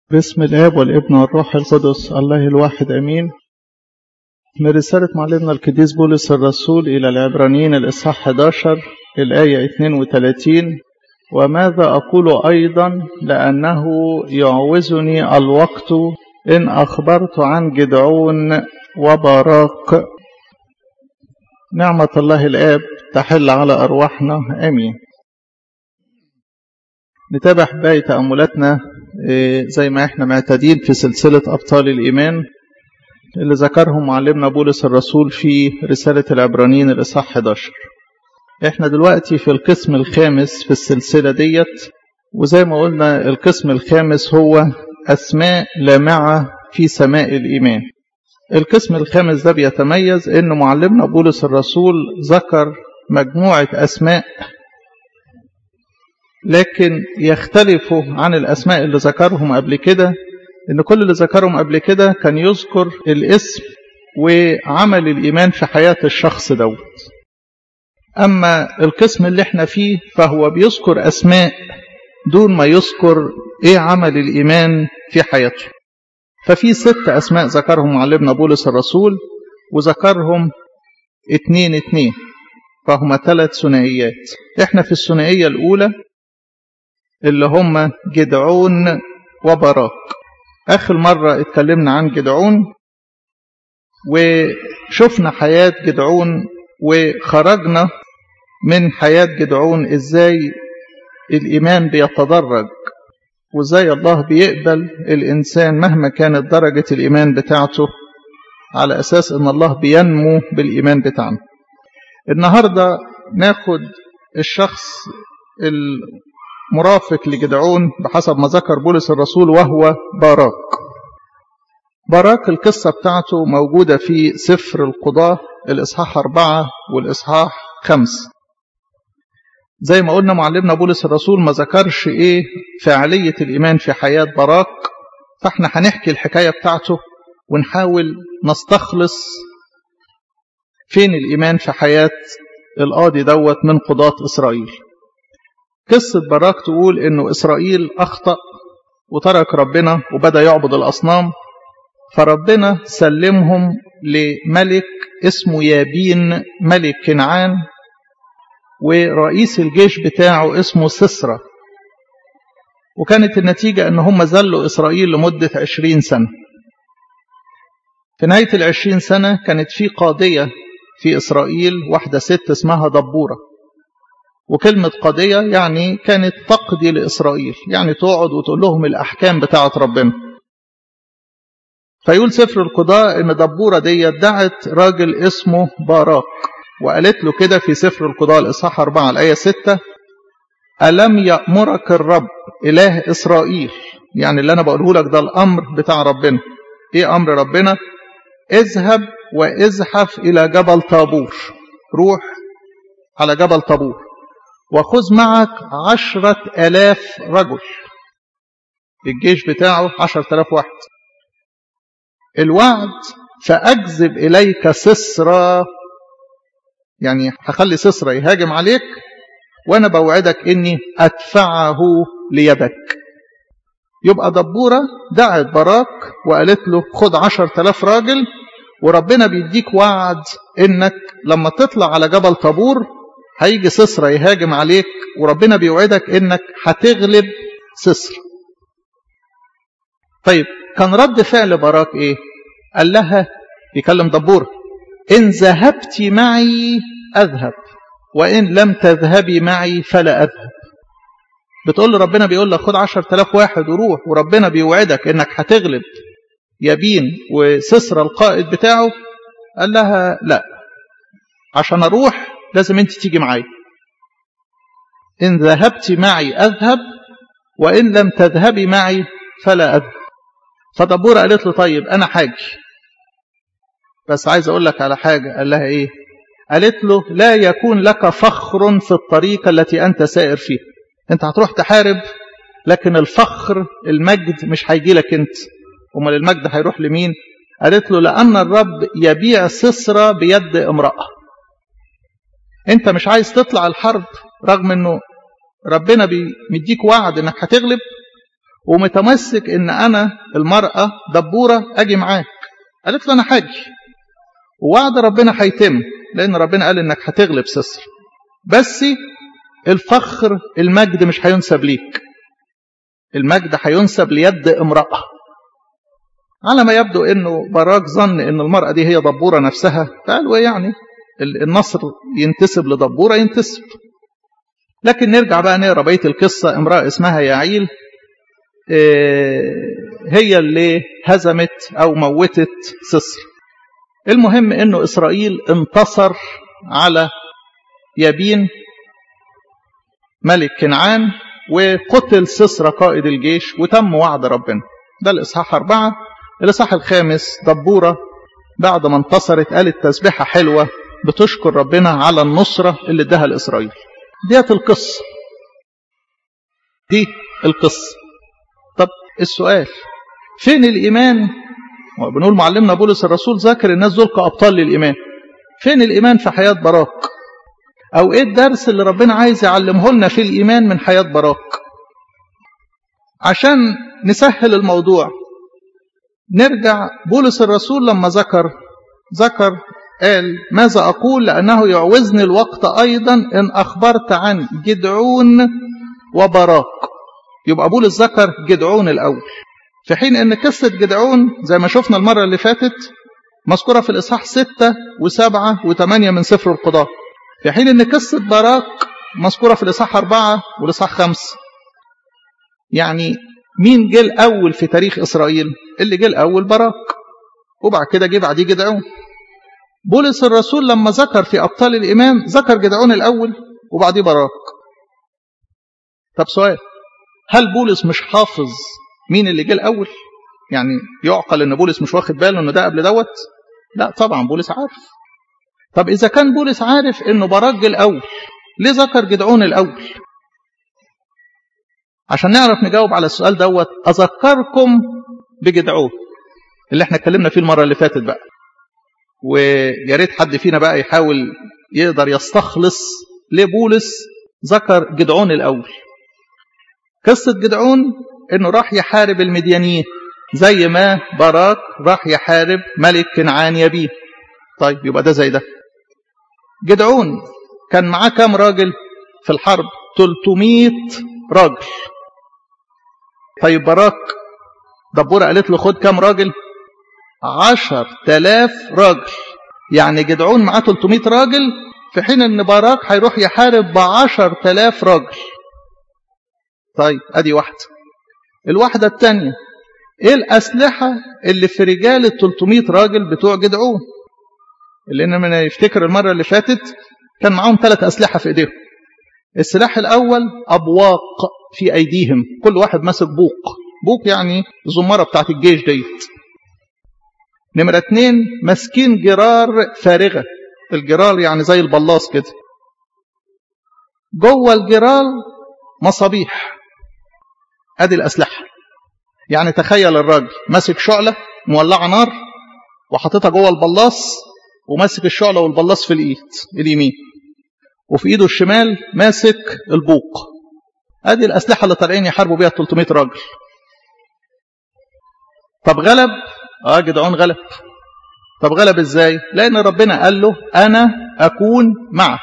باسم الآب والابن والروح القدس الله الواحد أمين من رسالة معلمنا القديس بولس الرسول إلى العبرانيين الإصحاح 11 الآية 32 وماذا أقول أيضا لأنه يعوزني الوقت إن أخبرت عن جدعون وبراق نعمة الله الآب تحل على أرواحنا آمين نتابع باقي تأملاتنا زي ما احنا معتادين في سلسلة أبطال الإيمان اللي ذكرهم معلمنا بولس الرسول في رسالة العبرانيين الإصحاح 11 احنا دلوقتي في القسم الخامس في السلسلة ديت وزي ما قلنا القسم الخامس هو أسماء لامعة في سماء الإيمان القسم الخامس ده بيتميز ان معلمنا بولس الرسول ذكر مجموعة أسماء لكن يختلفوا عن الأسماء اللي ذكرهم قبل كده إن كل اللي ذكرهم قبل كده كان يذكر الاسم وعمل الإيمان في حياة الشخص دوت أما القسم اللي احنا فيه فهو بيذكر أسماء دون ما يذكر إيه عمل الإيمان في حياته ففي ست أسماء ذكرهم معلمنا بولس الرسول وذكرهم اتنين اتنين فهما ثلاث ثنائيات احنا في الثنائية الأولى اللي هم جدعون وبراك آخر مرة اتكلمنا عن جدعون وشفنا حياة جدعون وخرجنا من حياة جدعون ازاي الإيمان بيتدرج وازاي الله بيقبل الإنسان مهما كانت درجة الإيمان بتاعته على أساس أن الله بينمو بالإيمان بتاعنا النهاردة ناخد الشخص المرافق لجدعون بحسب ما ذكر بولس الرسول وهو باراك باراك القصة بتاعته موجودة في سفر القضاة الإصحاح أربعة والإصحاح خمس زي ما قلنا معلمنا بولس الرسول ما ذكرش إيه فعالية الإيمان في حياة باراك فاحنا هنحكي الحكاية بتاعته ونحاول نستخلص فين الإيمان في حياة القاضي دوت من قضاة إسرائيل قصة باراك تقول إنه إسرائيل أخطأ وترك ربنا وبدأ يعبد الأصنام فربنا سلمهم لملك اسمه يابين ملك كنعان ورئيس الجيش بتاعه اسمه سسرة وكانت النتيجة أن هم زلوا إسرائيل لمدة عشرين سنة في نهاية العشرين سنة كانت في قاضية في إسرائيل واحدة ست اسمها دبورة وكلمة قاضية يعني كانت تقضي لإسرائيل يعني تقعد وتقول لهم الأحكام بتاعة ربنا فيقول سفر القضاء ان دبورة دي دعت راجل اسمه باراك وقالت له كده في سفر القضاء الإصحاح 4 الآية 6 ألم يأمرك الرب إله إسرائيل يعني اللي أنا بقوله لك ده الأمر بتاع ربنا إيه أمر ربنا اذهب وازحف إلى جبل طابور روح على جبل طابور وخذ معك عشرة ألاف رجل الجيش بتاعه عشرة ألاف واحد الوعد فأجذب إليك سسرى يعني هخلي سسرى يهاجم عليك وأنا بوعدك إني أدفعه ليدك يبقى دبورة دعت براك وقالت له خد عشر تلاف راجل وربنا بيديك وعد إنك لما تطلع على جبل طابور هيجي سسرى يهاجم عليك وربنا بيوعدك إنك هتغلب سسرى طيب كان رد فعل باراك ايه قال لها يكلم دبور ان ذهبت معي اذهب وان لم تذهبي معي فلا اذهب بتقول له ربنا بيقول لك خد عشر تلاف واحد وروح وربنا بيوعدك انك هتغلب يبين وسسرى القائد بتاعه قال لها لا عشان اروح لازم انت تيجي معي ان ذهبت معي اذهب وان لم تذهبي معي فلا اذهب فدبورة قالت له طيب أنا حاجي بس عايز أقول لك على حاجة قال لها إيه قالت له لا يكون لك فخر في الطريقة التي أنت سائر فيها أنت هتروح تحارب لكن الفخر المجد مش هيجي لك أنت أمال المجد هيروح لمين قالت له لأن الرب يبيع سسرة بيد امرأة أنت مش عايز تطلع الحرب رغم أنه ربنا بيديك وعد أنك هتغلب ومتمسك ان انا المرأة دبورة اجي معاك قالت له انا حاجي ووعد ربنا هيتم لان ربنا قال انك هتغلب سسر بس الفخر المجد مش هينسب ليك المجد هينسب ليد امرأة على ما يبدو انه باراك ظن ان المرأة دي هي دبورة نفسها فقالوا يعني النصر ينتسب لدبورة ينتسب لكن نرجع بقى نقرا بقيه القصه امراه اسمها يعيل هي اللي هزمت او موتت سسر المهم انه اسرائيل انتصر على يابين ملك كنعان وقتل سسرى قائد الجيش وتم وعد ربنا ده الاصحاح أربعة الاصحاح الخامس دبورة بعد ما انتصرت قالت تسبيحة حلوة بتشكر ربنا على النصرة اللي اداها لإسرائيل ديت القصة دي القصة طب السؤال فين الإيمان بنقول معلمنا بولس الرسول ذاكر الناس دول كأبطال للإيمان فين الإيمان في حياة براك أو إيه الدرس اللي ربنا عايز يعلمه لنا في الإيمان من حياة براك عشان نسهل الموضوع نرجع بولس الرسول لما ذكر ذكر قال ماذا أقول لأنه يعوزني الوقت أيضا إن أخبرت عن جدعون وبراك يبقى بولس ذكر جدعون الأول في حين أن قصة جدعون زي ما شفنا المرة اللي فاتت مذكورة في الإصحاح ستة وسبعة وثمانية من سفر القضاء في حين أن قصة باراك مذكورة في الإصحاح أربعة والإصحاح خمسة يعني مين جه الأول في تاريخ إسرائيل اللي جه الأول باراك وبعد كده جه بعديه جدعون بولس الرسول لما ذكر في أبطال الإيمان ذكر جدعون الأول وبعديه باراك طب سؤال هل بولس مش حافظ مين اللي جه الأول يعني يعقل ان بولس مش واخد باله ان ده قبل دوت لا طبعا بولس عارف طب اذا كان بولس عارف انه باراك جه الاول ليه ذكر جدعون الاول عشان نعرف نجاوب على السؤال دوت اذكركم بجدعون اللي احنا اتكلمنا فيه المره اللي فاتت بقى ويا ريت حد فينا بقى يحاول يقدر يستخلص ليه بولس ذكر جدعون الاول قصه جدعون انه راح يحارب المديانيين زي ما باراك راح يحارب ملك كنعان يبيه طيب يبقى ده زي ده جدعون كان معاه كام راجل في الحرب 300 راجل طيب باراك دبورة قالت له خد كام راجل عشر تلاف راجل يعني جدعون معاه 300 راجل في حين ان باراك هيروح يحارب بعشر تلاف راجل طيب ادي واحدة الواحدة الثانية ايه الاسلحة اللي في رجال ال 300 راجل بتوع جدعون اللي انا يفتكر المرة اللي فاتت كان معاهم ثلاث اسلحة في ايديهم السلاح الاول ابواق في ايديهم كل واحد ماسك بوق بوق يعني زمارة بتاعت الجيش ديت نمرة اتنين ماسكين جرار فارغة الجرار يعني زي البلاص كده جوه الجرار مصابيح ادي الاسلحه يعني تخيل الراجل ماسك شعله مولعه نار وحاططها جوه البلاص وماسك الشعله والبلاص في الايد اليمين وفي ايده الشمال ماسك البوق ادي الاسلحه اللي طالعين يحاربوا بيها 300 راجل طب غلب اه جدعون غلب طب غلب ازاي لان ربنا قال له انا اكون معك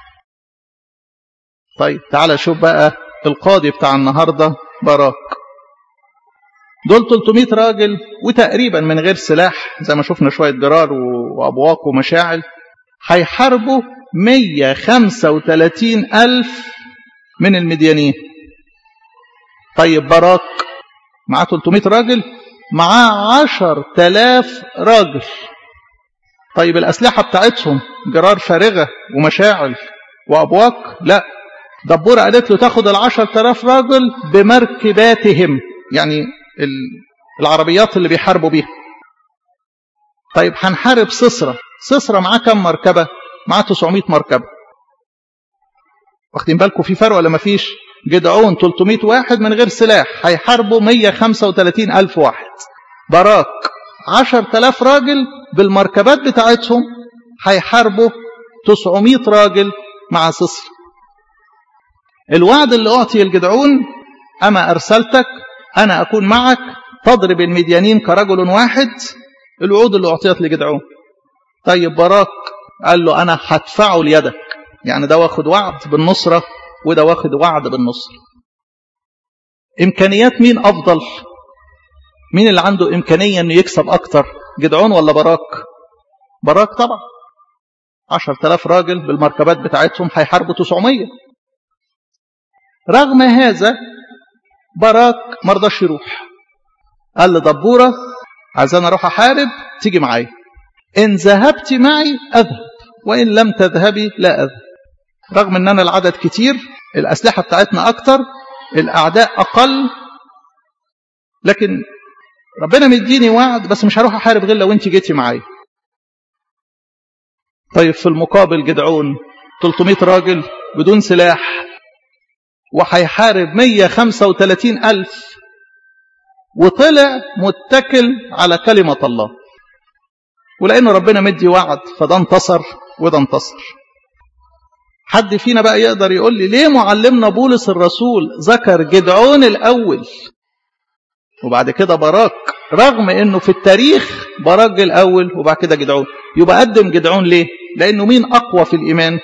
طيب تعالى شوف بقى القاضي بتاع النهارده باراك دول 300 راجل وتقريبا من غير سلاح زي ما شفنا شوية جرار وأبواق ومشاعل هيحاربوا 135 ألف من المديانين طيب باراك معاه 300 راجل معاه 10000 راجل طيب الأسلحة بتاعتهم جرار فارغة ومشاعل وأبواق لا دبورة قالت له تاخد العشر تلاف راجل بمركباتهم يعني العربيات اللي بيحاربوا بيها طيب هنحارب سسرة سسرة معاه كم مركبة معاه 900 مركبة واخدين بالكم في فرق ولا مفيش جدعون 300 واحد من غير سلاح هيحاربوا 135 ألف واحد باراك 10000 راجل بالمركبات بتاعتهم هيحاربوا 900 راجل مع سسرة الوعد اللي أعطي الجدعون أما أرسلتك أنا أكون معك تضرب المديانين كرجل واحد الوعود اللي أعطيت لجدعون طيب براك قال له أنا هدفعه ليدك يعني ده واخد وعد بالنصرة وده واخد وعد بالنصرة إمكانيات مين أفضل مين اللي عنده إمكانية أنه يكسب أكتر جدعون ولا براك براك طبعا عشر تلاف راجل بالمركبات بتاعتهم هيحاربوا 900 رغم هذا براك مرضاش يروح قال لدبورة عايزان اروح احارب تيجي معايا ان ذهبت معي اذهب وان لم تذهبي لا اذهب رغم ان انا العدد كتير الاسلحه بتاعتنا اكتر الاعداء اقل لكن ربنا مديني وعد بس مش هروح احارب غير لو انت جيتي معايا طيب في المقابل جدعون 300 راجل بدون سلاح وهيحارب 135 ألف وطلع متكل على كلمة الله ولأن ربنا مدي وعد فده انتصر وده انتصر حد فينا بقى يقدر يقول لي ليه معلمنا بولس الرسول ذكر جدعون الأول وبعد كده باراك رغم انه في التاريخ باراك الاول وبعد كده جدعون يبقى قدم جدعون ليه لانه مين اقوى في الايمان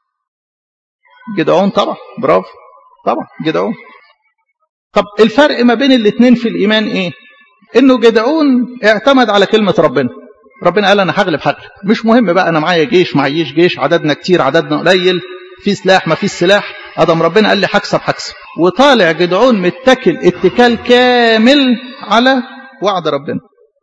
جدعون طبعا برافو طبعا جدعون طب الفرق ما بين الاثنين في الايمان ايه انه جدعون اعتمد على كلمه ربنا ربنا قال انا هغلب هغلب مش مهم بقى انا معايا جيش معيش جيش عددنا كتير عددنا قليل في سلاح ما فيش سلاح ادم ربنا قال لي هكسب هكسب وطالع جدعون متكل اتكال كامل على وعد ربنا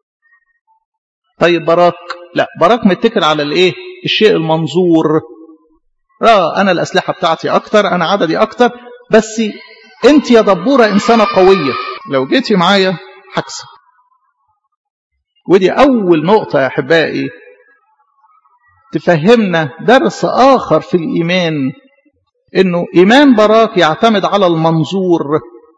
طيب براك لا براك متكل على الايه الشيء المنظور اه انا الاسلحه بتاعتي اكتر انا عددي اكتر بس انت يا دبوره انسانه قويه لو جيتي معايا هكسب ودي اول نقطه يا احبائي تفهمنا درس اخر في الايمان انه ايمان براك يعتمد على المنظور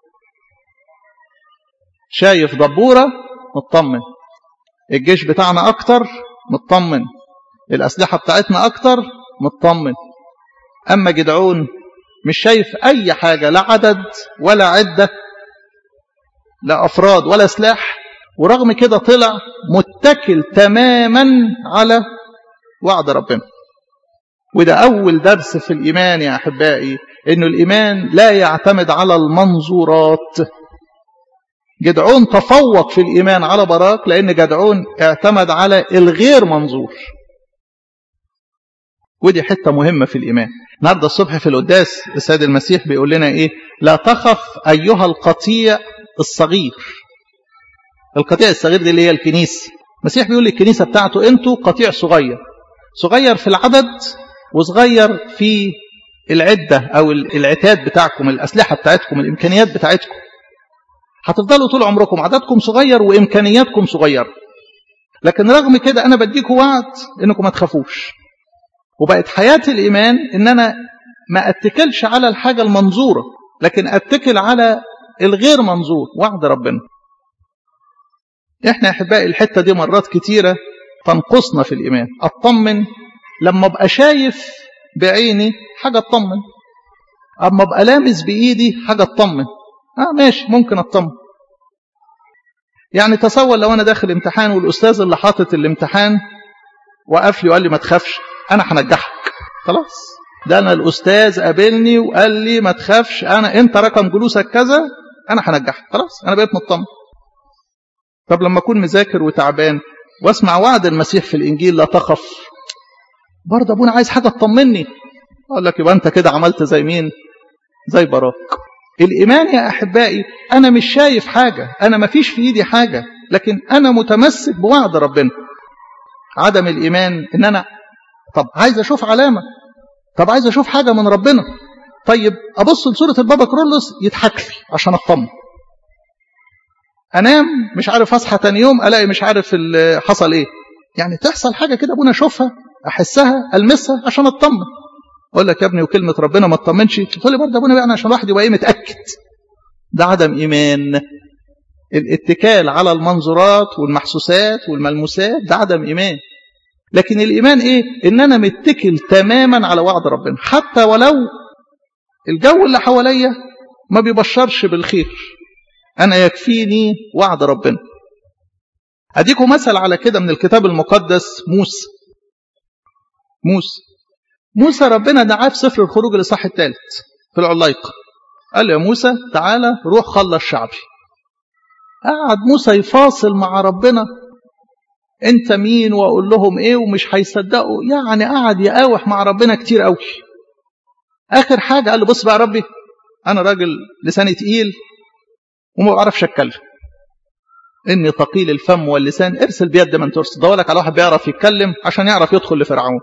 شايف دبوره مطمن الجيش بتاعنا اكتر مطمن الاسلحه بتاعتنا اكتر مطمن اما جدعون مش شايف اي حاجه لا عدد ولا عده لا افراد ولا سلاح ورغم كده طلع متكل تماما على وعد ربنا وده أول درس في الإيمان يا أحبائي إنه الإيمان لا يعتمد على المنظورات جدعون تفوق في الإيمان على براك لأن جدعون اعتمد على الغير منظور ودي حتة مهمة في الإيمان النهاردة الصبح في القداس السيد المسيح بيقول لنا إيه لا تخف أيها القطيع الصغير القطيع الصغير دي اللي هي الكنيسة المسيح بيقول للكنيسة بتاعته أنتوا قطيع صغير صغير في العدد وصغير في العدة أو العتاد بتاعكم الأسلحة بتاعتكم الإمكانيات بتاعتكم هتفضلوا طول عمركم عددكم صغير وإمكانياتكم صغيرة لكن رغم كده أنا بديكم وعد إنكم ما تخافوش وبقت حياة الإيمان إن أنا ما أتكلش على الحاجة المنظورة لكن أتكل على الغير منظور وعد ربنا إحنا أحبائي الحتة دي مرات كتيرة تنقصنا في الإيمان أطمن لما أبقى شايف بعيني حاجة أطمن أما أبقى لامس بإيدي حاجة أطمن آه ماشي ممكن أطمن يعني تصور لو أنا داخل امتحان والأستاذ اللي حاطط الامتحان وقف لي وقال لي ما تخافش أنا هنجحك خلاص ده أنا الأستاذ قابلني وقال لي ما تخافش أنا أنت رقم جلوسك كذا أنا هنجحك خلاص أنا بقيت مطمن طب لما أكون مذاكر وتعبان واسمع وعد المسيح في الإنجيل لا تخف برضه أبونا عايز حاجة تطمني أقول لك يبقى أنت كده عملت زي مين زي براك الإيمان يا أحبائي أنا مش شايف حاجة أنا ما فيش في إيدي حاجة لكن أنا متمسك بوعد ربنا عدم الإيمان إن أنا طب عايز أشوف علامة طب عايز أشوف حاجة من ربنا طيب أبص لصورة البابا كرولوس يضحك لي عشان أطمن انام مش عارف اصحى تاني يوم الاقي مش عارف حصل ايه يعني تحصل حاجه كده ابونا اشوفها احسها المسها عشان اطمن اقول لك يا ابني وكلمه ربنا ما تطمنش تقول لي برضه ابونا بقى عشان الواحد يبقى ايه متاكد ده عدم ايمان الاتكال على المنظورات والمحسوسات والملموسات ده عدم ايمان لكن الايمان ايه ان انا متكل تماما على وعد ربنا حتى ولو الجو اللي حواليا ما بيبشرش بالخير أنا يكفيني وعد ربنا أديكم مثل على كده من الكتاب المقدس موسى موسى موسى ربنا دعاه في سفر الخروج الإصحاح الثالث في العلايقة قال له يا موسى تعالى روح خلص شعبي قعد موسى يفاصل مع ربنا انت مين واقول لهم ايه ومش هيصدقوا يعني قعد يقاوح مع ربنا كتير قوي اخر حاجه قال له بص بقى يا ربي انا راجل لساني تقيل وما بعرفش اتكلم اني ثقيل الفم واللسان ارسل بيد من ترسل دورك على واحد بيعرف يتكلم عشان يعرف يدخل لفرعون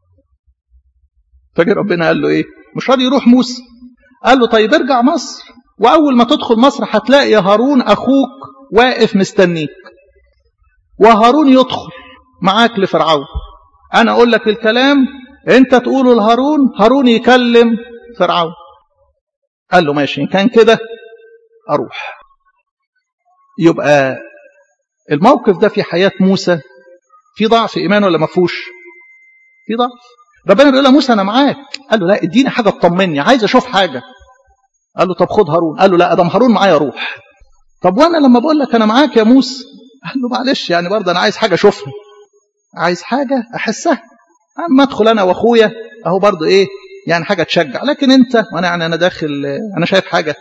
فجي ربنا قال له ايه مش راضي يروح موسى قال له طيب ارجع مصر واول ما تدخل مصر هتلاقي هارون اخوك واقف مستنيك وهارون يدخل معاك لفرعون انا اقول لك الكلام انت تقوله لهارون هارون يكلم فرعون قال له ماشي ان كان كده اروح يبقى الموقف ده في حياة موسى في ضعف ايمان ولا ما فيهوش في ضعف ربنا بيقول له موسى انا معاك قال له لا اديني حاجه تطمني عايز اشوف حاجه قال له طب خد هارون قال له لا ادم هارون معايا روح طب وانا لما بقول لك انا معاك يا موسى قال له معلش يعني برضه انا عايز حاجه اشوفها عايز حاجه احسها اما ادخل انا واخويا اهو برضه ايه يعني حاجه تشجع لكن انت وانا يعني انا داخل انا شايف حاجه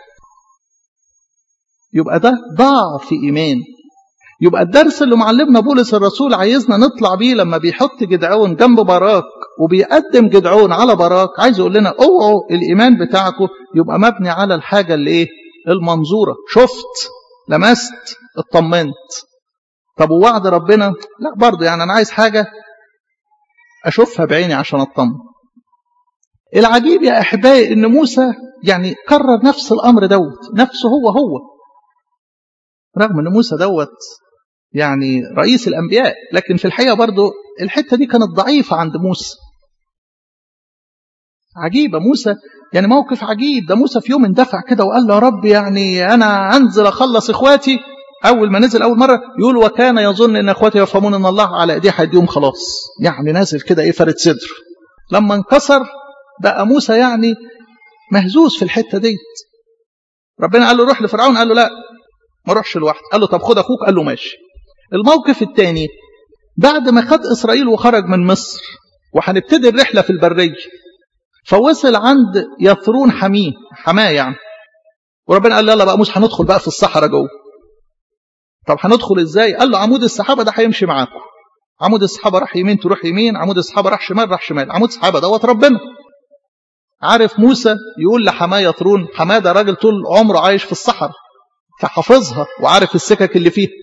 يبقى ده ضعف ايمان يبقى الدرس اللي معلمنا بولس الرسول عايزنا نطلع بيه لما بيحط جدعون جنب باراك وبيقدم جدعون على باراك عايز يقول لنا اوعوا الايمان بتاعكم يبقى مبني على الحاجه اللي ايه المنظوره شفت لمست اطمنت طب ووعد ربنا لا برضه يعني انا عايز حاجه اشوفها بعيني عشان اطمن العجيب يا احبائي ان موسى يعني كرر نفس الامر دوت نفسه هو هو رغم ان موسى دوت يعني رئيس الانبياء لكن في الحقيقه برضه الحته دي كانت ضعيفه عند موسى عجيبه موسى يعني موقف عجيب ده موسى في يوم اندفع كده وقال له يا رب يعني انا انزل اخلص اخواتي اول ما نزل اول مره يقول وكان يظن ان اخواتي يفهمون ان الله على ايديه هيديهم خلاص يعني نازل كده ايه فرد صدر لما انكسر بقى موسى يعني مهزوز في الحته ديت ربنا قال له روح لفرعون قال له لا ما روحش لوحدي قال له طب خد اخوك قال له ماشي الموقف الثاني بعد ما خد اسرائيل وخرج من مصر وهنبتدي الرحله في البريه فوصل عند يثرون حميه حماه يعني وربنا قال له يلا بقى موسى هندخل بقى في الصحراء جوه طب هندخل ازاي قال له عمود السحابه ده هيمشي معاكم عمود السحابه راح يمين تروح يمين عمود السحابه راح شمال راح شمال عمود السحابه دوت ربنا عارف موسى يقول لحماه يثرون حماه ده راجل طول عمره عايش في الصحراء فحافظها وعارف السكك اللي فيها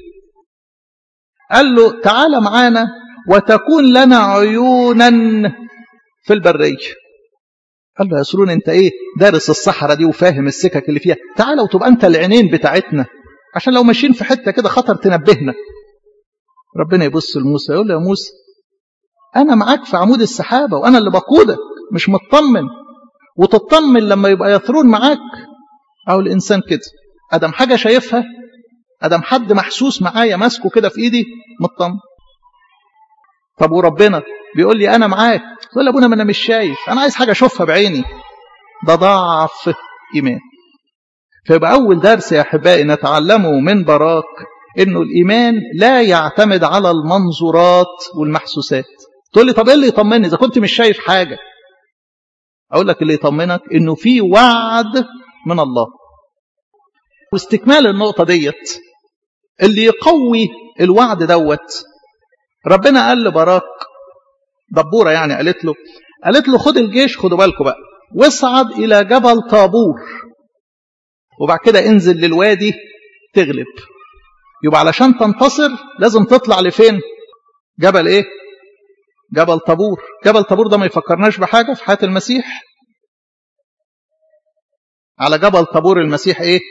قال له تعالى معانا وتكون لنا عيونا في البريه قال له يا سرون انت ايه دارس الصحراء دي وفاهم السكك اللي فيها تعالى وتبقى انت العينين بتاعتنا عشان لو ماشيين في حته كده خطر تنبهنا ربنا يبص لموسى يقول له يا موسى انا معاك في عمود السحابه وانا اللي بقودك مش مطمن وتطمن لما يبقى يثرون معاك او الانسان كده ادم حاجه شايفها ادم حد محسوس معايا ماسكه كده في ايدي مطمن طب وربنا بيقول لي انا معاك تقول ابونا ما انا مش شايف انا عايز حاجه اشوفها بعيني ده ضعف ايمان فيبقى اول درس يا احبائي نتعلمه من براك انه الايمان لا يعتمد على المنظورات والمحسوسات تقول لي طب ايه اللي يطمني اذا كنت مش شايف حاجه اقول لك اللي يطمنك انه في وعد من الله واستكمال النقطه ديت اللي يقوي الوعد دوت ربنا قال لبراك دبوره يعني قالت له قالت له خد الجيش خدوا بالكم بقى واصعد الى جبل طابور وبعد كده انزل للوادي تغلب يبقى علشان تنتصر لازم تطلع لفين جبل ايه جبل طابور جبل طابور ده ما يفكرناش بحاجه في حياه المسيح على جبل طابور المسيح ايه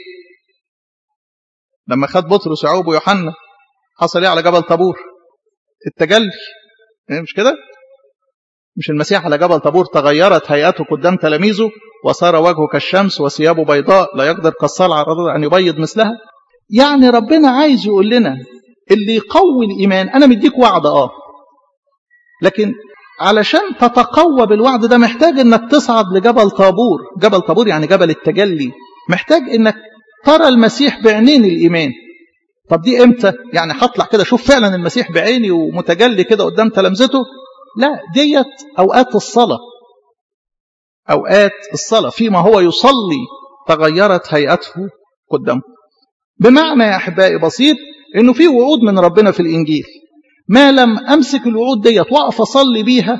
لما خد بطرس ويعقوب ويوحنا حصل ايه على جبل طابور التجلي إيه مش كده مش المسيح على جبل طابور تغيرت هيئته قدام تلاميذه وصار وجهه كالشمس وثيابه بيضاء لا يقدر كالصلع أن يبيض مثلها يعني ربنا عايز يقول لنا اللي يقوي الإيمان أنا مديك وعد آه لكن علشان تتقوى بالوعد ده محتاج انك تصعد لجبل طابور جبل طابور يعني جبل التجلي محتاج انك ترى المسيح بعينين الإيمان طب دي امتى يعني هطلع كده اشوف فعلا المسيح بعيني ومتجلي كده قدام تلامذته لا ديت اوقات الصلاه اوقات الصلاه فيما هو يصلي تغيرت هيئته قدامه بمعنى يا احبائي بسيط انه في وعود من ربنا في الانجيل ما لم امسك الوعود ديت واقف اصلي بيها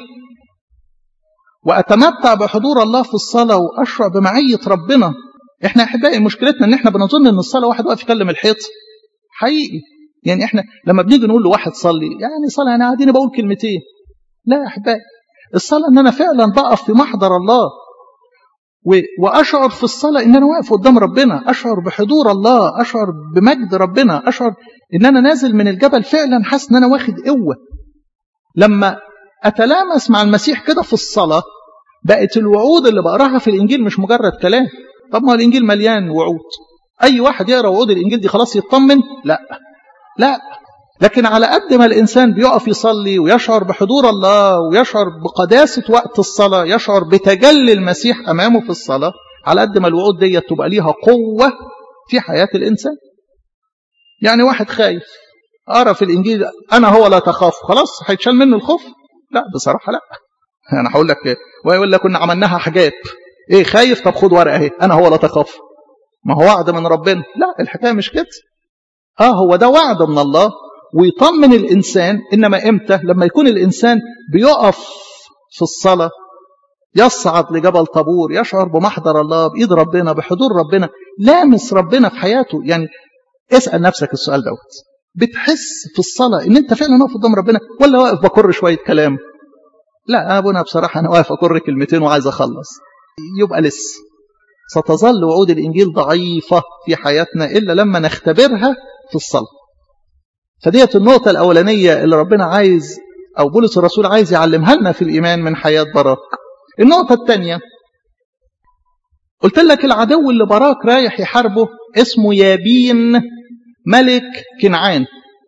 واتمتع بحضور الله في الصلاه واشعر بمعيه ربنا احنا احبائي مشكلتنا ان احنا بنظن ان الصلاه واحد واقف يكلم الحيط حقيقي يعني احنا لما بنيجي نقول لواحد صلي يعني صلاه انا قاعدين بقول كلمتين لا يا احبائي الصلاه ان انا فعلا بقف في محضر الله واشعر في الصلاه ان انا واقف قدام ربنا اشعر بحضور الله اشعر بمجد ربنا اشعر ان انا نازل من الجبل فعلا حاسس ان انا واخد قوه لما اتلامس مع المسيح كده في الصلاه بقت الوعود اللي بقراها في الانجيل مش مجرد كلام طب ما الانجيل مليان وعود اي واحد يقرا وعود الانجيل دي خلاص يطمن لا لا لكن على قد ما الانسان بيقف يصلي ويشعر بحضور الله ويشعر بقداسه وقت الصلاه يشعر بتجلي المسيح امامه في الصلاه على قد ما الوعود دي تبقى ليها قوه في حياه الانسان يعني واحد خايف قرا في الانجيل انا هو لا تخاف خلاص هيتشال منه الخوف لا بصراحه لا انا هقول لك ويقول لك كنا عملناها حاجات ايه خايف طب خد ورقه اهي انا هو لا تخاف ما هو وعد من ربنا لا الحكايه مش كده اه هو ده وعد من الله ويطمن الانسان انما امتى لما يكون الانسان بيقف في الصلاه يصعد لجبل طابور يشعر بمحضر الله بايد ربنا بحضور ربنا لامس ربنا في حياته يعني اسال نفسك السؤال دوت بتحس في الصلاه ان انت فعلا واقف قدام ربنا ولا واقف بكر شويه كلام لا انا ابونا بصراحه انا واقف اكر كلمتين وعايز اخلص يبقى لسه ستظل وعود الإنجيل ضعيفة في حياتنا إلا لما نختبرها في الصلاة فديت النقطة الأولانية اللي ربنا عايز أو بولس الرسول عايز يعلمها لنا في الإيمان من حياة باراك النقطة الثانية قلت لك العدو اللي باراك رايح يحاربه اسمه يابين ملك كنعان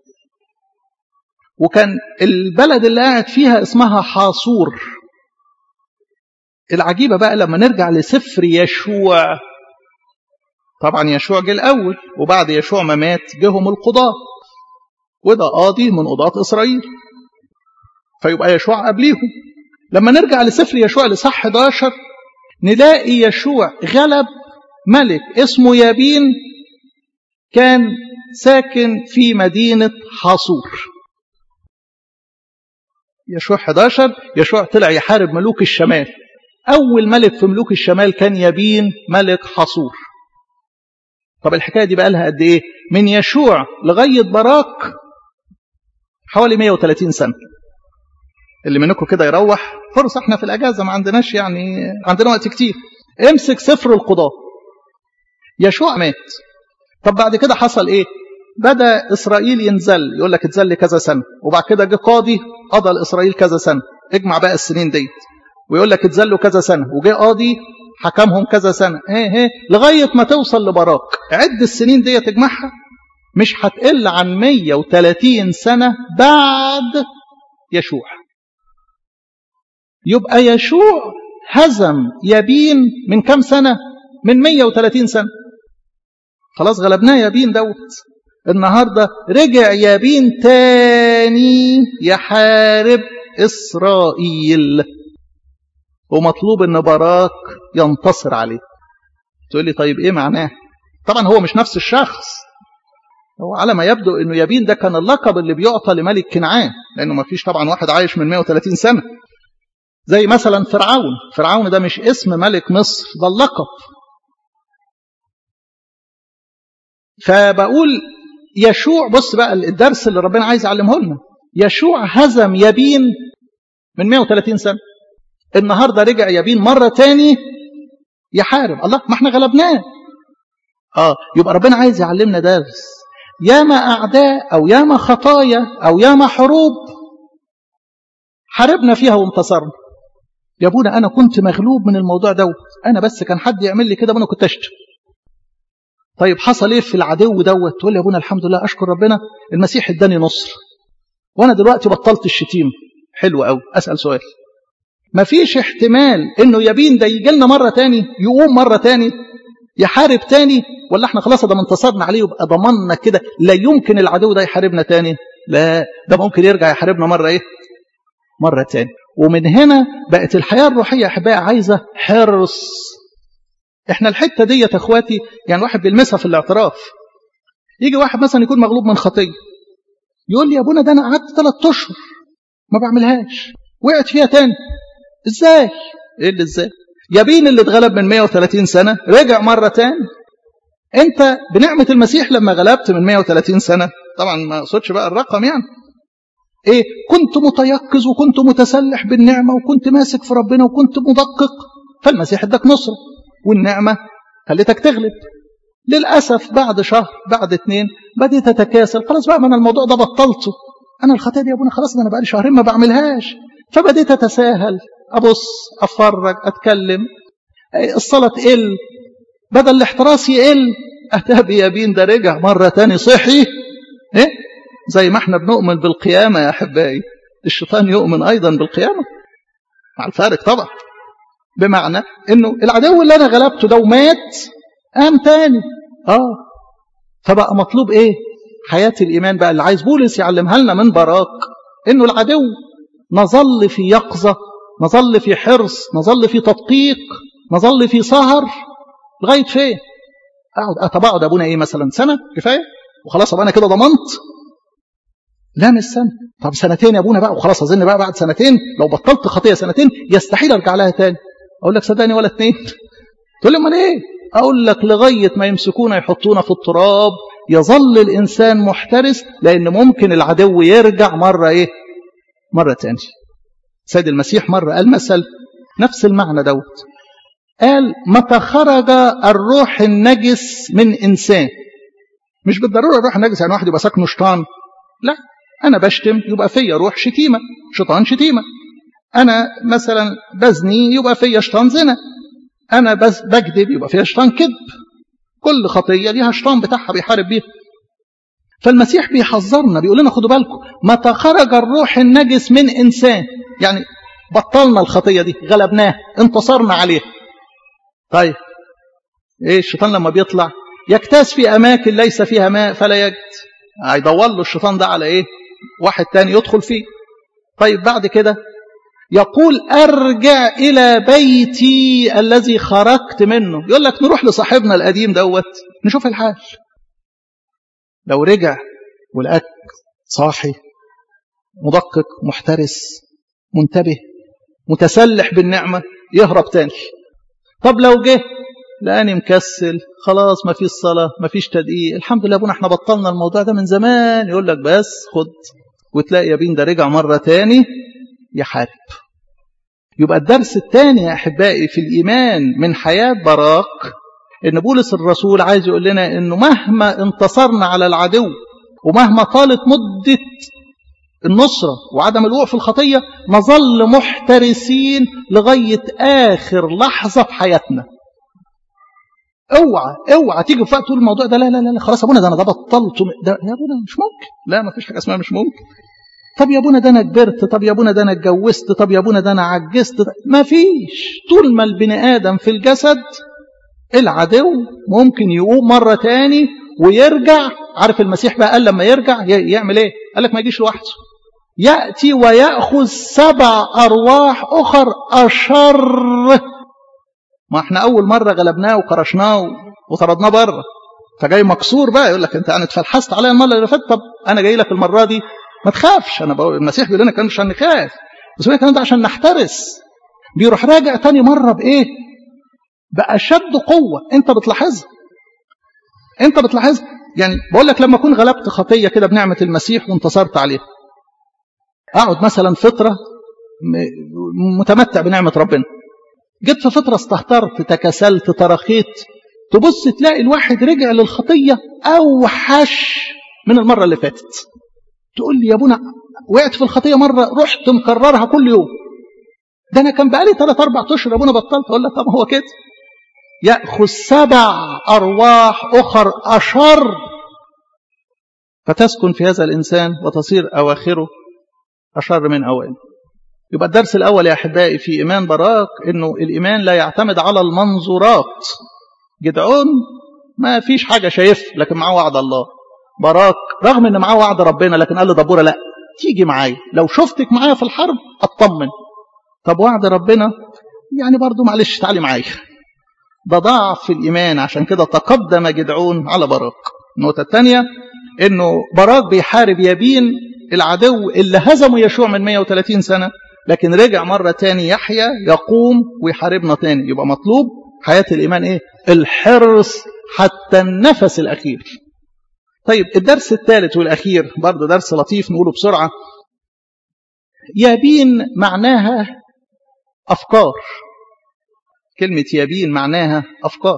وكان البلد اللي قاعد فيها اسمها حاصور العجيبة بقى لما نرجع لسفر يشوع طبعا يشوع جه الأول وبعد يشوع ما مات جهم القضاة وده قاضي من قضاة إسرائيل فيبقى يشوع قبليهم لما نرجع لسفر يشوع لصح 11 نلاقي يشوع غلب ملك اسمه يابين كان ساكن في مدينة حاصور يشوع 11 يشوع طلع يحارب ملوك الشمال أول ملك في ملوك الشمال كان يابين ملك حصور طب الحكاية دي بقى لها قد إيه من يشوع لغاية براك حوالي 130 سنة اللي منكم كده يروح فرصة احنا في الأجازة ما عندناش يعني عندنا وقت كتير امسك سفر القضاء يشوع مات طب بعد كده حصل ايه بدأ إسرائيل ينزل يقول لك اتزل كذا سنة وبعد كده جه قاضي قضى لإسرائيل كذا سنة اجمع بقى السنين ديت ويقول لك اتذلوا كذا سنة وجاء قاضي حكمهم كذا سنة ايه ايه لغاية ما توصل لبراك عد السنين دي تجمعها مش هتقل عن 130 سنة بعد يشوع يبقى يشوع هزم يابين من كم سنة من 130 سنة خلاص غلبناه يابين دوت النهاردة رجع يابين تاني يحارب إسرائيل ومطلوب ان باراك ينتصر عليه تقول لي طيب ايه معناه طبعا هو مش نفس الشخص هو على ما يبدو انه يابين ده كان اللقب اللي بيعطى لملك كنعان لانه ما فيش طبعا واحد عايش من 130 سنه زي مثلا فرعون فرعون ده مش اسم ملك مصر ده اللقب فبقول يشوع بص بقى الدرس اللي ربنا عايز يعلمه لنا يشوع هزم يابين من 130 سنه النهاردة رجع يابين مرة تاني يحارب الله ما احنا غلبناه اه يبقى ربنا عايز يعلمنا درس ياما أعداء أو ياما خطايا أو ياما حروب حاربنا فيها وانتصرنا يا ابونا أنا كنت مغلوب من الموضوع دوت أنا بس كان حد يعمل لي كده وأنا كنت أشتم طيب حصل إيه في العدو دوت تقول لي يا ابونا الحمد لله أشكر ربنا المسيح اداني نصر وأنا دلوقتي بطلت الشتيم حلو قوي أسأل سؤال مفيش احتمال انه يبين ده يجي لنا مره تاني يقوم مره تاني يحارب تاني ولا احنا خلاص ده انتصرنا عليه يبقى ضمننا كده لا يمكن العدو ده يحاربنا تاني لا ده ممكن يرجع يحاربنا مرة ايه مرة تاني ومن هنا بقت الحياة الروحية أحبائي عايزة حرص احنا الحتة دي يا اخواتي يعني واحد بيلمسها في الاعتراف يجي واحد مثلا يكون مغلوب من خطية يقول لي يا ابونا ده انا قعدت ثلاث اشهر ما بعملهاش وقعت فيها تاني ازاي ايه اللي ازاي يابين اللي اتغلب من 130 سنة رجع مرة تاني انت بنعمة المسيح لما غلبت من 130 سنة طبعا ما اقصدش بقى الرقم يعني ايه كنت متيقظ وكنت متسلح بالنعمة وكنت ماسك في ربنا وكنت مدقق فالمسيح اداك نصرة والنعمة خليتك تغلب للأسف بعد شهر بعد اتنين بديت أتكاسل خلاص بقى من الموضوع ده بطلته أنا الخطية دي يا أبونا خلاص ده أنا بقالي شهرين ما بعملهاش فبديت أتساهل أبص أتفرج أتكلم الصلاة تقل بدل الاحتراس يقل أتى بيابين ده رجع مرة تاني صحي إيه؟ زي ما احنا بنؤمن بالقيامة يا أحبائي الشيطان يؤمن أيضا بالقيامة مع الفارق طبعا بمعنى انه العدو اللي انا غلبته ده ومات قام تاني اه فبقى مطلوب ايه حياة الايمان بقى اللي عايز بولس يعلمها لنا من براك انه العدو نظل في يقظة نظل في حرص نظل في تدقيق نظل في سهر لغاية فين اقعد طب اقعد ابونا ايه مثلا سنة كفاية وخلاص ابقى انا كده ضمنت لا مش سنة طب سنتين يا ابونا بقى وخلاص اظن بقى بعد سنتين لو بطلت خطية سنتين يستحيل ارجع لها تاني اقول لك صدقني ولا اتنين تقول لي امال ايه اقول لك لغايه ما يمسكونا يحطونا في التراب يظل الانسان محترس لان ممكن العدو يرجع مره ايه مره تاني سيد المسيح مره قال مثل نفس المعنى دوت قال متى خرج الروح النجس من انسان مش بالضروره الروح النجس يعني واحد يبقى ساكنه شيطان لا انا بشتم يبقى فيا روح شتيمه شيطان شتيمه أنا مثلا بزني يبقى فيا شيطان زنا أنا بس بكذب يبقى فيا شيطان كذب كل خطية ليها شيطان بتاعها بيحارب بيها فالمسيح بيحذرنا بيقول لنا خدوا بالكم متى خرج الروح النجس من إنسان يعني بطلنا الخطية دي غلبناه انتصرنا عليه طيب ايه الشيطان لما بيطلع يكتاس في أماكن ليس فيها ماء فلا يجد هيدور له الشيطان ده على ايه واحد تاني يدخل فيه طيب بعد كده يقول أرجع إلى بيتي الذي خرجت منه يقول لك نروح لصاحبنا القديم دوت نشوف الحال لو رجع والأك صاحي مدقق محترس منتبه متسلح بالنعمة يهرب تاني طب لو جه لاني مكسل خلاص ما فيش صلاة ما فيش تدقيق الحمد لله ابونا احنا بطلنا الموضوع ده من زمان يقول لك بس خد وتلاقي يابين ده رجع مرة تاني يحارب يبقى الدرس الثاني يا أحبائي في الإيمان من حياة براك إن بولس الرسول عايز يقول لنا إنه مهما انتصرنا على العدو ومهما طالت مدة النصرة وعدم الوقوع في الخطية نظل محترسين لغاية آخر لحظة في حياتنا اوعى اوعى تيجي في وقت تقول الموضوع ده لا لا لا خلاص يا ابونا ده انا ده بطلت ده يا ابونا مش ممكن لا ما فيش حاجه اسمها مش ممكن طب يا ابونا ده انا كبرت طب يا ابونا ده انا اتجوزت طب يا ابونا ده انا عجزت ما فيش طول ما البني ادم في الجسد العدو ممكن يقوم مره تاني ويرجع عارف المسيح بقى قال لما يرجع يعمل ايه قال لك ما يجيش لوحده ياتي وياخذ سبع ارواح اخر اشر ما احنا اول مره غلبناه وكرشناه وطردناه بره فجاي مكسور بقى يقول لك انت انا اتفلحست عليا المره اللي فاتت طب انا جاي لك المره دي ما تخافش انا بقول المسيح بيقول لنا كان عشان نخاف بس هو الكلام ده عشان نحترس بيروح راجع تاني مره بايه باشد قوه انت بتلاحظها انت بتلاحظها يعني بقول لك لما اكون غلبت خطيه كده بنعمه المسيح وانتصرت عليها اقعد مثلا فتره متمتع بنعمه ربنا جيت في فتره استهترت تكسلت ترخيت تبص تلاقي الواحد رجع للخطيه اوحش من المره اللي فاتت تقول لي يا ابونا وقعت في الخطيه مره رحت مكررها كل يوم ده انا كان بقالي ثلاث اربع اشهر يا ابونا بطلت اقول لك طب هو كده ياخذ سبع ارواح اخر اشر فتسكن في هذا الانسان وتصير اواخره اشر من اوائله يبقى الدرس الاول يا احبائي في ايمان براك انه الايمان لا يعتمد على المنظورات جدعون ما فيش حاجة شايف لكن معاه وعد الله باراك رغم ان معاه وعد ربنا لكن قال لدبورة لا تيجي معايا لو شفتك معايا في الحرب اطمن طب وعد ربنا يعني برضو معلش تعالي معايا ده ضعف في الإيمان عشان كده تقدم جدعون على باراك النقطة الثانية انه باراك بيحارب يابين العدو اللي هزمه يشوع من 130 سنة لكن رجع مرة تاني يحيى يقوم ويحاربنا تاني يبقى مطلوب حياة الإيمان إيه؟ الحرص حتى النفس الأخير طيب الدرس الثالث والأخير برضه درس لطيف نقوله بسرعة يابين معناها أفكار كلمة يابين معناها أفكار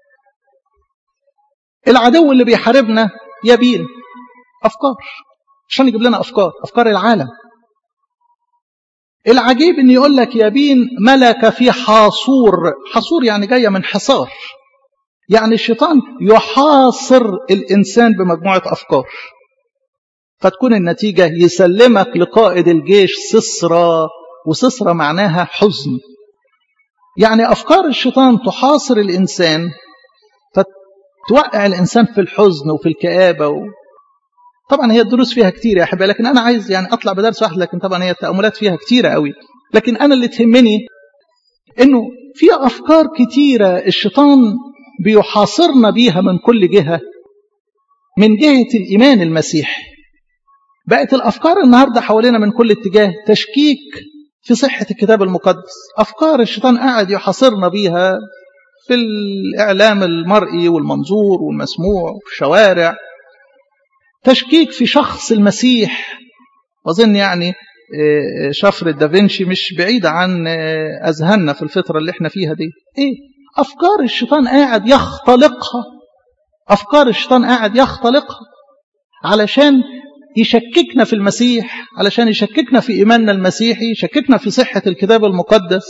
العدو اللي بيحاربنا يابين أفكار عشان يجيب لنا أفكار أفكار العالم العجيب ان يقول لك يابين ملك في حاصور حاصور يعني جاية من حصار يعني الشيطان يحاصر الإنسان بمجموعة أفكار فتكون النتيجة يسلمك لقائد الجيش سسرة وسسرة معناها حزن يعني أفكار الشيطان تحاصر الإنسان فتوقع الإنسان في الحزن وفي الكآبة و... طبعا هي الدروس فيها كتير يا أحبائي لكن أنا عايز يعني أطلع بدرس واحد لكن طبعا هي التأملات فيها كتيرة قوي لكن أنا اللي تهمني إنه في أفكار كتيرة الشيطان بيحاصرنا بيها من كل جهة من جهة الإيمان المسيحي بقت الأفكار النهاردة حوالينا من كل اتجاه تشكيك في صحة الكتاب المقدس أفكار الشيطان قاعد يحاصرنا بيها في الإعلام المرئي والمنظور والمسموع في الشوارع تشكيك في شخص المسيح أظن يعني شفرة دافنشي مش بعيدة عن أذهاننا في الفترة اللي احنا فيها دي إيه أفكار الشيطان قاعد يختلقها أفكار الشيطان قاعد يختلقها علشان يشككنا في المسيح علشان يشككنا في إيماننا المسيحي يشككنا في صحة الكتاب المقدس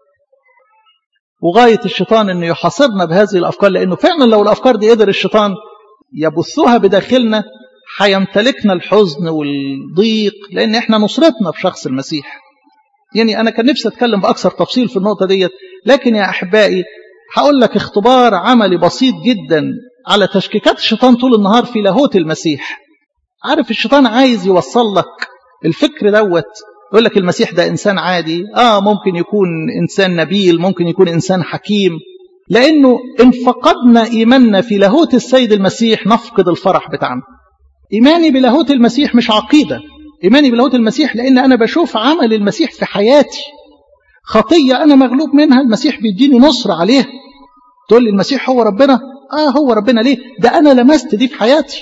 وغاية الشيطان أنه يحاصرنا بهذه الأفكار لأنه فعلا لو الأفكار دي قدر الشيطان يبثها بداخلنا هيمتلكنا الحزن والضيق لأن احنا نصرتنا بشخص المسيح يعني أنا كان نفسي أتكلم بأكثر تفصيل في النقطة ديت لكن يا أحبائي هقول لك اختبار عملي بسيط جدا على تشكيكات الشيطان طول النهار في لاهوت المسيح عارف الشيطان عايز يوصل لك الفكر دوت يقول لك المسيح ده إنسان عادي آه ممكن يكون إنسان نبيل ممكن يكون إنسان حكيم لأنه إن فقدنا إيماننا في لاهوت السيد المسيح نفقد الفرح بتاعنا إيماني بلاهوت المسيح مش عقيدة إيماني بلاهوت المسيح لأن أنا بشوف عمل المسيح في حياتي خطية أنا مغلوب منها المسيح بيديني نصر عليها تقول لي المسيح هو ربنا آه هو ربنا ليه ده أنا لمست دي في حياتي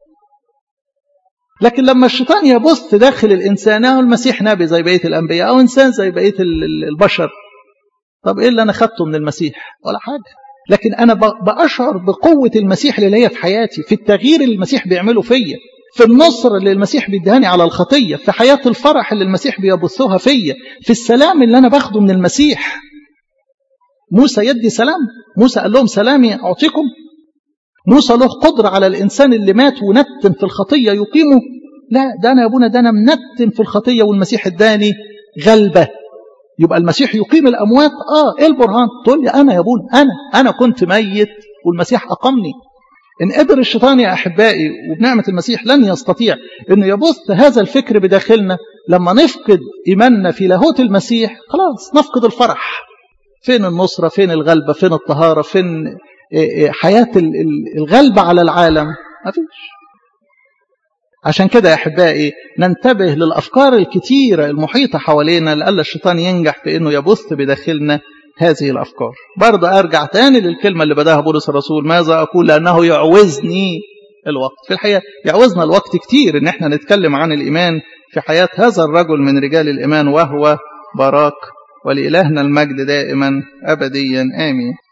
لكن لما الشيطان يبث داخل الإنسان أو المسيح نبي زي بقية الأنبياء أو إنسان زي بقية البشر طب إيه اللي أنا خدته من المسيح ولا حاجة لكن أنا بأشعر بقوة المسيح اللي هي في حياتي في التغيير اللي المسيح بيعمله فيا في النصر اللي المسيح بيدهاني على الخطية في حياة الفرح اللي المسيح بيبثها فيا في السلام اللي أنا باخده من المسيح موسى يدي سلام موسى قال لهم سلامي أعطيكم موسى له قدرة على الإنسان اللي مات ونتن في الخطية يقيمه لا ده أنا يا أبونا ده أنا منتن في الخطية والمسيح اداني غلبة يبقى المسيح يقيم الأموات آه إيه البرهان تقول لي أنا يا أبونا أنا أنا كنت ميت والمسيح أقمني إن قدر الشيطان يا أحبائي وبنعمة المسيح لن يستطيع أنه يبث هذا الفكر بداخلنا لما نفقد إيماننا في لاهوت المسيح خلاص نفقد الفرح فين النصرة فين الغلبة فين الطهارة فين حياة الغلبة على العالم ما فيش عشان كده يا أحبائي ننتبه للأفكار الكتيرة المحيطة حوالينا لألا الشيطان ينجح في أنه يبث بداخلنا هذه الأفكار برضه أرجع تاني للكلمة اللي بداها بولس الرسول ماذا أقول لأنه يعوزني الوقت في الحقيقة يعوزنا الوقت كتير إن احنا نتكلم عن الإيمان في حياة هذا الرجل من رجال الإيمان وهو باراك ولإلهنا المجد دائما أبديا آمين